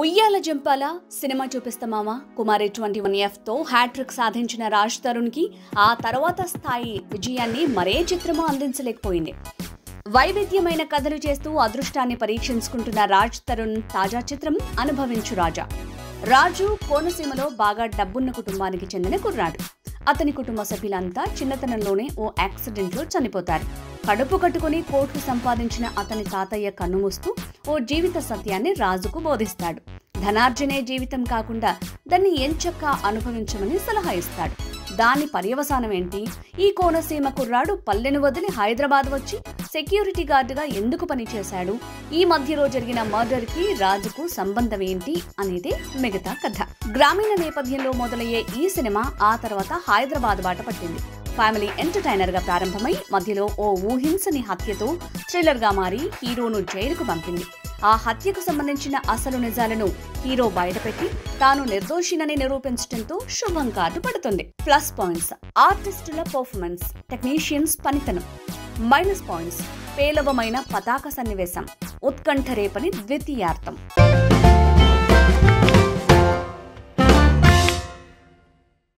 ఉయ్యాల జంపాల సినిమా చూపిస్తామామా Kumari twenty one ఎఫ్తో హ్యాట్రిక్ సాధించిన రాజ్ తరుణ్కి ఆ తర్వాత స్థాయి విజయాన్ని మరే చిత్రమూ అందించలేకపోయింది వైవిధ్యమైన కథలు చేస్తూ అదృష్టాన్ని పరీక్షించుకుంటున్న రాజ్ తరుణ్ తాజా చిత్రం అనుభవించు రాజా రాజు కోనసీమలో బాగా డబ్బున్న కుటుంబానికి చెందిన కుర్రాడు అతని కుటుంబ సభ్యులంతా చిన్నతనంలోనే ఓ యాక్సిడెంట్లో చనిపోతారు కడుపు కట్టుకుని కోట్లు సంపాదించిన అతని తాతయ్య కన్నుమూస్తూ ఓ జీవిత సత్యాన్ని రాజుకు బోధిస్తాడు ధనార్జనే జీవితం కాకుండా దాన్ని ఎంచక్కా అనుభవించమని సలహా ఇస్తాడు దాని పర్యవసానం ఏంటి ఈ కోనసీమ కుర్రాడు పల్లెను వదిలి హైదరాబాద్ వచ్చి సెక్యూరిటీ గార్డుగా ఎందుకు పనిచేశాడు ఈ మధ్యలో జరిగిన మర్డర్ కి రాజుకు సంబంధం ఏంటి అనేది మిగతా కథ గ్రామీణ నేపథ్యంలో మొదలయ్యే ఈ సినిమా ఆ తర్వాత హైదరాబాద్ బాట పట్టింది ఫ్యామిలీ ఎంటర్టైనర్ గా ప్రారంభమై మధ్యలో ఓ ఊహించని హత్యతో థ్రిల్లర్ గా మారి హీరోను జైలుకు పంపింది ఆ హత్యకు సంబంధించిన అసలు నిజాలను హీరో బయటపెట్టి తాను నిర్దోషినని నిరూపించడంతో శుభం కార్డు పడుతుంది ప్లస్ పాయింట్స్ ఆర్టిస్టుల పర్ఫార్మెన్స్ టెక్నీషియన్స్ పనితనం మైనస్ పాయింట్స్ పేలవమైన పతాక సన్నివేశం ఉత్కంఠ రేపని ద్వితీయార్థం